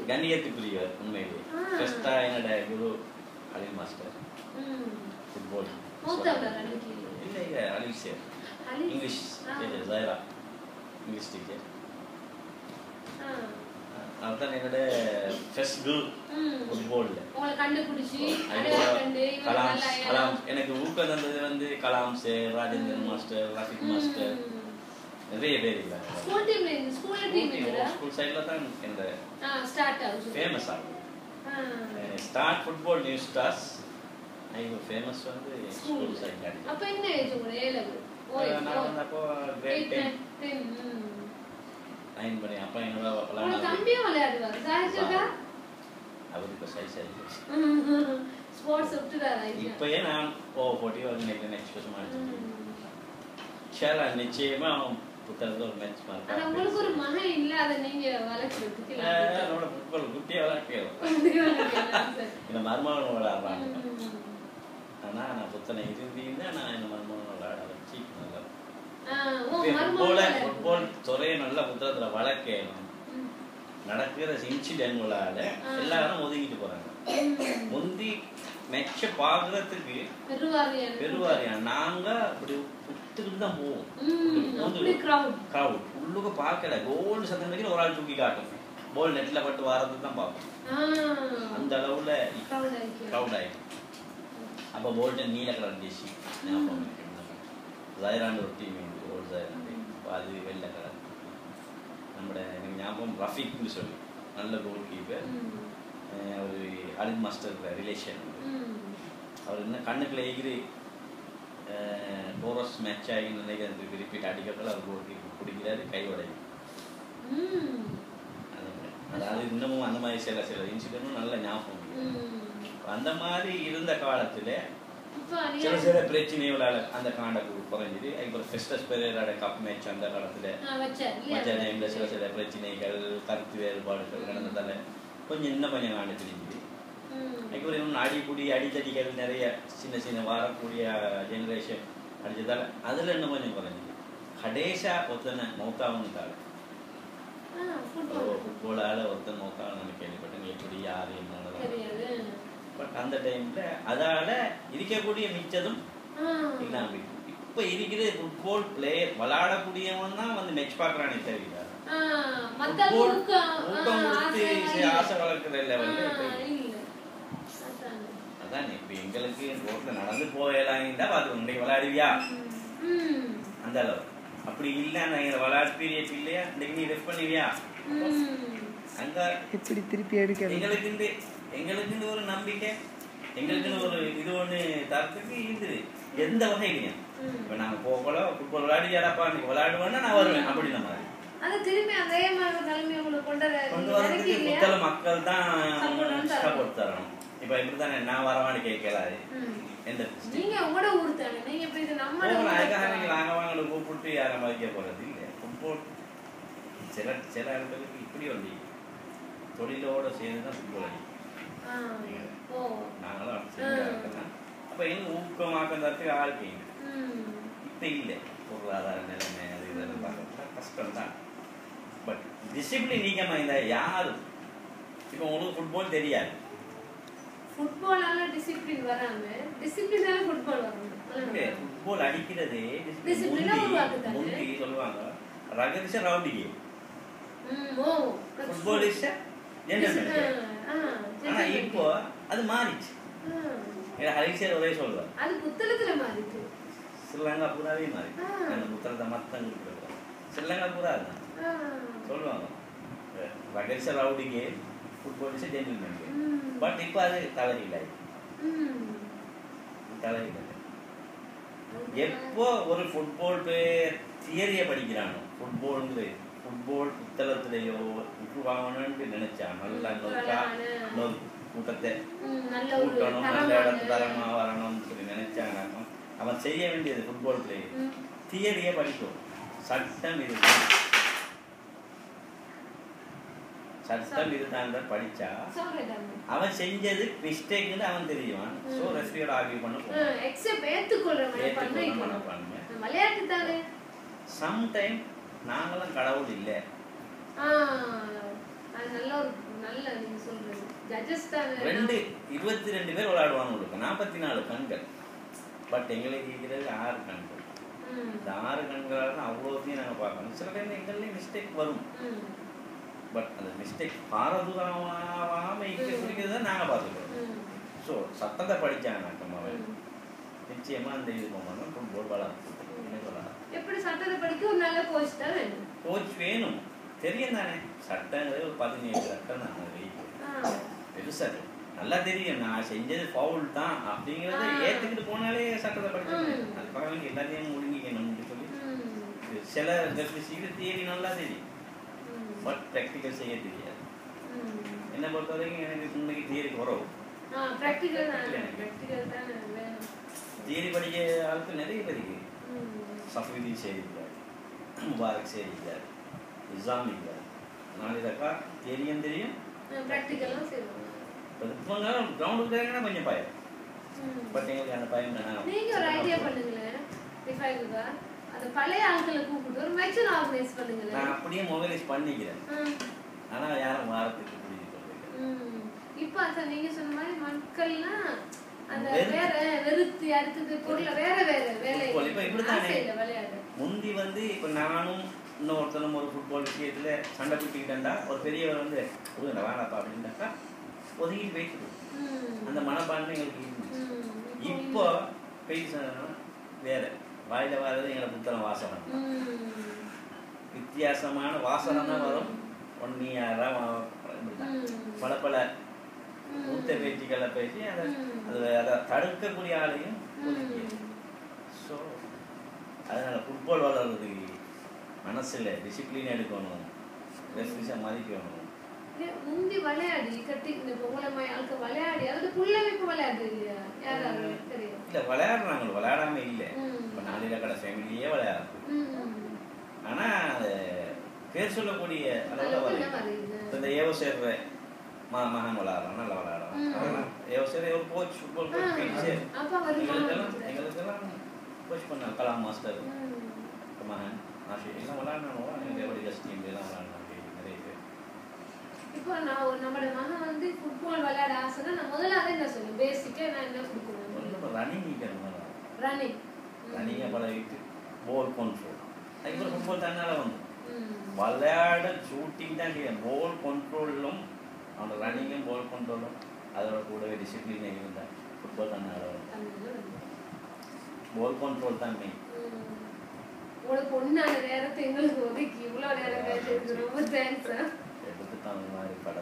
கண்ணியத்துக்குரியவர் உண்மையிலே ஆ. ஃபர்ஸ்டா என்னோட குரு அலில் மாஸ்டர் ம். ஃபுட்பால் மூத்தவரா அன்னைக்கு? இல்லை இல்லை அலில் சார் அலி- இங்கிலீஷ் ஆ. டீச்சர் ஜாயிரா இங்கிலீஷ் டீச்சர் ஆ. அதுதான் என்னோட ஃபர்ஸ்ட் குரு ம். ஃபுட்பாலில் உங்களை கண்டுபிடிச்சு அதுல அடையாளம் கண்டு இவங்க கலாம் நல்லா கலாம் எனக்கு ஊக்கம் தந்தது வந்து Kalam sir Rajendran master Rafiq master நிறைய பேர் இருக்காங்க ஸ்கூல் டீம்ல இருந்து ஸ்கூல்ல டீம் இல்ல ஸ்கூல் சைடில் தான் இந்த ஆ ஸ்டார்ட் ஆகுது ஃபேமஸ் ஆகும் ஆ. ஸ்டார்ட் ஃபுட்பால் நியூஸ் ஸ்டார்ஸ் இப்போ ஃபேமஸ் வந்து ஸ்கூல் ஸ்கூல் சைட் அப்ப என்ன ஏஜ் உங்களுக்கு ஏ லெவல் ஓ நான் வந்து அப்போ கிரேட் டென் டென் நைன் பண்ணி அப்போ என்னோட உங்க விளாட தம்பியும் விளையாடுவாரு சாஹிஜா அவர் இப்போ சைஸ் ஆகிடுச்சு ஸ்போர்ட்ஸ் விட்டுறாரா இப்போயே நான் ஓ போட்டி வந்து நெக்ஸ்ட் நெக்ஸ்ட் வருஷம் ஆயிடுச்சு ஷேலா நிச்சயமா அவன் புத்தகத்தில் ஒரு மேட்ச் ஆனா உங்களுக்கு ஒரு மகன் இல்ல அதை நீங்க வளர்க்கறதுக்கு இல்ல. என்னோட ஃபுட்பால் குட்டியை விளாட்கிறோம் சரி. இந்த மர்மம் விளாடுறாங்க ம். ஆனா நான் புத்தனை இருந்தீங்கன்னா நான் இந்த மர்மம் விளாட வச்சு நல்லா ஆ, ஓ, ஃபுட்பால மருமகள். ஃபுட்பால் துறையை நல்ல புத்தகத்துல வளர்க்கணும் ம். நடக்கிற இன்சிடென்ட்களால எல்லாரும் ஒதுங்கிட்டு போறாங்க ம். முந்தி மெச்ச பாக்குறதுக்கு பெருவாரியான. பெருவாரியா நாங்க அப்படி புத்துக்கிட்டு தான் போவோம் ம், அப்படி crowd. crowd. உள்ளுக்கு பார்க்கல கோல்டு சத்தம் வைக்கிற ஒரு ஆள் தூக்கி காட்டும் போல் நெட்ல பட்டு வாரது தான் பார்ப்போம் ஆ, அந்த அளவுல crowd ஆயிருக்கு. க்ரௌட் ஆயிடும் அப்போ போல்டன் நீல கலர் ஜெர்சி ஞாபகம் இருக்கு ஜைரான் ஒரு டீம் இருக்கு ஓல்டு ஜைரான் அப்போ அது வெள்ளை கலர் நம்மட எனக்கு ஞாபகம் ரஃபீக்னு சொல்லி நல்ல கோல் கீப்பர் ம். அவர் அலின் மாஸ்டர் ரிலேஷன் ம். அவர் என்ன கண்ணுக்குள்ள எகிரி டோரஸ் மேட்ச் ஆகி நினைக்கிறது ரிப்பீட் அடிக்கிறதுல அவர் கோல் கீப்பர் பிடிக்கிறாரு கை உடையும் ம். அந்த மாதிரி. அதாவது இன்னமும் அந்த மாதிரி சில சில இன்சிடென்ட்டும் நல்ல ஞாபகம் இருக்கு. ம். அந்த மாதிரி இருந்த காலத்துல இப்ப சில நீங்க- சில பிரச்சனைகளால அந்த காண்ட குறைஞ்சிது அதுக்கப்புறம் ஃபெஸ்டஸ் பெரேராட கப் மேட்ச் அந்த காலத்துல ஆ, வச்சார் இல்லையா? மற்ற டைம்ல சில சில பிரச்சனைகள் கருத்து வேறுபாடுகள் நடந்ததால கொஞ்சம் இன்னும் கொஞ்சம் காண்டு தெரிஞ்சுது ம். அதுக்கப்புறம் இன்னும் அடிப்புடி அடித்தடிகள் நிறைய சின்ன சின்ன வரக்கூடிய ஜெனரேஷன் அடிச்சதால அதுல இன்னும் கொஞ்சம் குறைஞ்சிது கடைசா ஒருத்தனை மௌத்தாவுன்னு ஆ, football. ஃபுட்பாலால ஒருத்தன் மௌத்தாவும் நான் கேள்விப்பட்டேன் எப்படி யாரு என்னன்னு தெரியாது. பட் அந்த டைம்ல அதால இருக்கக்கூடிய மிச்சதும் ஆ. இல்லாம போயிட்டு. இப்ப இருக்கிற ஃபுட்பால் பிளேயர் விளையாடக்கூடியவன் தான் வந்து மெச் பாக்குறானே தவிர ஆ, மத்த ஃபுட்பால் ஊக்கம், ஆ, ஊக்கம் கொடுத்து ஆசை சரி, இல்ல. ஆசை வளர்க்குற லெவல்ல ஆ, இப்ப இல்லை. இல்ல. அதானே. அதான் இப்ப எங்களுக்கு ரோட்ல நடந்து போயலாம் தான் பாத்துக்கணும் இன்னைக்கு விளையாடுவியா ம். அந்த அளவு அப்படி இல்ல நான் இங்க விளையாடுறிய இல்லையா இன்னைக்கு நீ ரெஃப் பண்ணுவியா ம். அங்க எப்படி திருப்பி எடுக்கிறது எங்களுக்கு இந்த எங்களுக்கு இந்த ஒரு நம்பிக்கை எங்களுக்கு ஒரு இது ஒண்ணு தரத்துக்கு இருக்குது எந்த வகையிலையும் ம். இப்ப நாங்க போகல ஃபுட்பால் விளையாடியாடாப்பா இன்னைக்கு விளையாடுவேன்னா நான் வருவேன் அப்படின்ற மாதிரி அது திரும்பி அதே மாதிரி ஒரு நிலைமை உங்களுக்கு கொண்டு வர கொண்டு நீங்க வரதுக்கு நினைக்கிறீங்க? புத்தல மக்கள் தான் Support வந்து தரணும். சப்போர்ட் தரணும் இப்ப இப்படித்தானே நான் வரவான்னு கேட்கலாது ம். எந்த நீங்க உங்களோட ஊர் தானே நீங்க இப்ப இது நம்ம போகலாம் அதுக்காக நீங்க நாங்க வாங்கல கூப்பிட்டு யாரை மதிக்க போறது இல்லை ஃபுட்பால் சில சில இடங்களுக்கு இப்படி வந்து தொழிலோட சேர்ந்து தான் ஃபுட்பால் அடிக்கும் ஓ நாங்களும் அப்படி செஞ்சு இருக்கலாம் அப்ப எங்க ஊக்கமாக்கம் தரத்துக்கு ஆள் கேங்க ம். இப்ப இல்லை பொருளாதார நிலைமை அது இதெல்லாம் பார்க்கறதுல கஷ்டம் தான் பட் டிசிப்ளின் நீக்கமா இருந்தா யாரும் இப்போ உங்களுக்கு ஃபுட்பால் தெரியாது ஃபுட்பாலால டிசிப்ளின் வராம டிசிப்ளினால ஃபுட்பால் வரணும் ஃபுட்பால் அடிக்கிறதே Discipline ஆ உருவாக்குதானே? முந்தி சொல்லுவாங்க ரகர் இஸ் ரவுடி கேம் ம், oh football is gentleman game ஆ, ஆனா gentleman இப்போ game. அது மாறிச்சு ஆ, ஏன்னா ஹரிசர் ஒரே சொல்லுவார் அது புத்தகத்துல மாறிட்டு ஸ்ரீலங்கா பூராவே மாறி ஆ. அந்த புத்தகத்தை மத்தம் கொடுக்குறது ஸ்ரீலங்கா பூரா அதுதான் ஆ, சொல்லுவாங்க rugger is rowdy game football is gentleman game ம், பட் இப்போ அது தலையில்லை ம். தலையில்லை எப்போ ஒரு ஃபுட்பால் பேர் தியரியை படிக்கிறானோ ஃபுட்பால்ங்கிறது ஃபுட்பால் புத்தகத்திலேயோ இம்ப்ரூவ் ஆகணும்னு நினைச்சான் நல்லா நோக்கா நோக்கு கூட்டத்தை ம், நல்ல ஒரு கூட்டணும் நல்ல இடத்து தரமான தரமா வரணும்னு சொல்லி நினைச்சாங்க அவன் செய்ய வேண்டியது ஃபுட்பால் பிளேயர் ம், தியரியை படிக்கும் சட்டம் இதுதான் சட்டம் இதுதான் படிச்சா சொல்றேன் தம்பி. அவன் செஞ்சது மிஸ்டேக்னு அவன் தெரியும் ஸோ ம். ரெஃப்ரியோட ஆர்கியூ பண்ண ஆ, போவான் accept, ஏத்துக்கொள்ற மாதிரி ஏற்றுக்கொள்ள பண்ணிக்கணும். மனப்பான்மை விளையாட்டு தானே சம்டைம் நாங்களும் கடவுள் இல்லை ஆ, அது நல்ல ஒரு நல்ல நீங்க சொல்றது ஜட்ஜஸ் தான் ரெண்டு இருபத்தி ரெண்டு பேர் விளையாடுவாங்க உங்களுக்கு நாற்பத்தி நாலு கண்கள் பட் எங்களுக்கு இருக்கிறது ஆறு கண்கள் ம், இந்த ஆறு கண்களால் தான் அவ்வளோத்தையும் நாங்கள் பார்க்கணும் சில டைம் எங்கள்லேயும் மிஸ்டேக் வரும் ம், பட் அந்த மிஸ்டேக் பாரதூரமாகாமல் இருக்க குறிக்கிறது தான் நாங்கள் பார்த்துக்கிறோம் ம், ஸோ சத்தத்தை படித்தாங்க அவன் ம். நிச்சயமாக அந்த இது போனாலும் ஃபுட்பால் விளாடும் என்ன சொல்லலாம் எப்படி சட்டத்தை படிக்க ஒரு நல்ல கோச் தான் வேணும் கோச் வேணும் தெரியும் தானே சட்டங்கிறது ஒரு பதினேழு சட்டம் தான் அது வெயிட் ஆ, பெருசா இருக்கு. நல்லா தெரியும் நான் செஞ்சது ஃபவுல் தான் அப்படிங்கறத ஆ. ஏத்துக்கிட்டு போனாலே சட்டத்தை படிச்சு ம். அதுக்காக வேண்டி எல்லாத்தையும் முழுங்கிக்கணும்னு சொல்லி ம், சில விஷயங்கள் தியரி நல்லா தெரியும் ம், பட் ப்ராக்டிக்கல் செய்ய தெரியாது ம். என்னை பொறுத்த வரைக்கும் எனக்கு இன்னைக்கு தியரிக்கு வரும் ஆ, practical தான் practical தான் வேணும். தியரி படிக்க ஆளுக்கு நிறைய பேர் இருக்கு ம், சஃபீதி செய்திருக்காரு முபாரக் செய்திருக்காரு நிசாம் இருக்காரு நாலு ரக்கா தெரியும் தெரியும் ஆ, practical ஆ செய்வாங்க. இவங்க கிரவுண்டுக்கு தேங்கினா கொஞ்சம் பயம் ம். பட் எங்களுக்கு அந்த பயம் வேணாம். நீங்க ஒரு ஐடியா பண்ணுங்களேன் ரிஃபைனுக்கா அந்த பழைய ஆட்களை கூப்பிட்டு ஒரு மெச்சூர் ஆர்கனைஸ் நான் பண்ணுங்களேன் அப்படியே மொபைலைஸ் பண்ணிக்கிறேன் ம், ஆனா யாரும் வாரத்துக்கு புரிஞ்சு கொள்ளுங்க ம். இப்ப அதான் நீங்க சொன்ன மாதிரி மக்கள்லாம் அந்த வெறுத்து- வேற வெறுத்து அடுத்தது பொருளை வேற வேற வேலை இப்ப- இப்ப இப்படித்தானே? ஆசையில விளையாடு முந்தி வந்து இப்ப நானும் இன்னொருத்தனும் ஒரு ஃபுட்பால் விஷயத்துல சண்டை குட்டிக்கிட்டா ஒரு பெரியவர் வந்து கொடுங்க வேணாப்பா அப்படின்னாக்கா ஒதுங்கி போயிட்டு ம், அந்த மனப்பான்மை எங்களுக்கு இருந்துச்சு ம். இப்போ பேசி வேற வாயில வர்றது எங்களை புத்தகம் வாசனம் ம். வித்தியாசமான வாசனம் தான் வரும் ஒன்னி யாரா ம். பல பல ம். ஊத்த பேச்சுக்களை பேசி அதை ம். அது அதை தடுக்கக்கூடிய ஆளையும் ஒதுக்கி ம். ஸோ அதனால ஃபுட்பால் வளர்றதுக்கு மனசுல டிசிப்ளின் எடுக்கணும் ரெஃப்ரிஷை மதிக்கணும் ஏ, முந்தி விளையாடி கட்டி இந்த பொங்கலம்மா ஆளுக்கு விளையாடி அதுல புள்ளமைப்பு விளையாடு இல்லையா யாராவது தெரியும் இல்ல விளையாடுறாங்க விளையாடாம இல்லை ம். இப்போ நாளில கடை ஃபேமிலியே விளையாடுறது ம். ஆனா அது பேர் சொல்லக்கூடிய அளவில் அளவுக்கு என்ன வரையும் வருது? இப்போ இந்த ஏவோ சேர்ற மா மகன் விளையாடுறான் நல்லா விளையாடுறான் ம். அதெல்லாம் ஏவோ சேர் ஒரு கோச் ஃபுட்பால் கோச் ஆ, பேச்சு அப்ப வருமா? எங்களுக்கெல்லாம் எங்களுக்கெல்லாம் கோச் பண்ணாங்க கலாம் மாஸ்டர் ம். மகன் ஆஷி எல்லாம் விளையாடணும் எங்கள் எப்படி கஸ்ட் டீம் எல்லாம் விளையாடணும் நிறைய பேர் இப்போ நான் ஒரு நம்மளோட மகன் வந்து ஃபுட்பால் விளையாட ஆசைன்னா நான் முதல்ல அதை என்ன சொல்லுவேன் பேசிக்கா நான் என்ன கொடுக்கணும் ஒன்றும் ரன்னிங் நிற்கணும் ரன்னிங் ரன்னிங்கை பழகிட்டு பால் கண்ட்ரோல் அதுக்கப்புறம் ஃபுட்பால் தன்னால வந்து ம் விளையாட ஷூட்டிங் தான் கிடையாது பால் கண்ட்ரோலும் அவனோட ரன்னிங்கும் பால் கண்ட்ரோலும் அதோட கூடவே டிசிப்ளின் இருந்தால் ஃபுட்பால் தன்னால வரும் தமிழ்ல வந்து. பால் கண்ட்ரோல் தான் மெயின் ம். உங்களுக்கு பொண்ணான நேரத்தை எங்களுக்கு ஒதுக்கி இவ்வளவு நேரம் கேட்டதுக்கு ரொம்ப தேங்க்ஸ் எடுத்துட்டு அந்த மாதிரி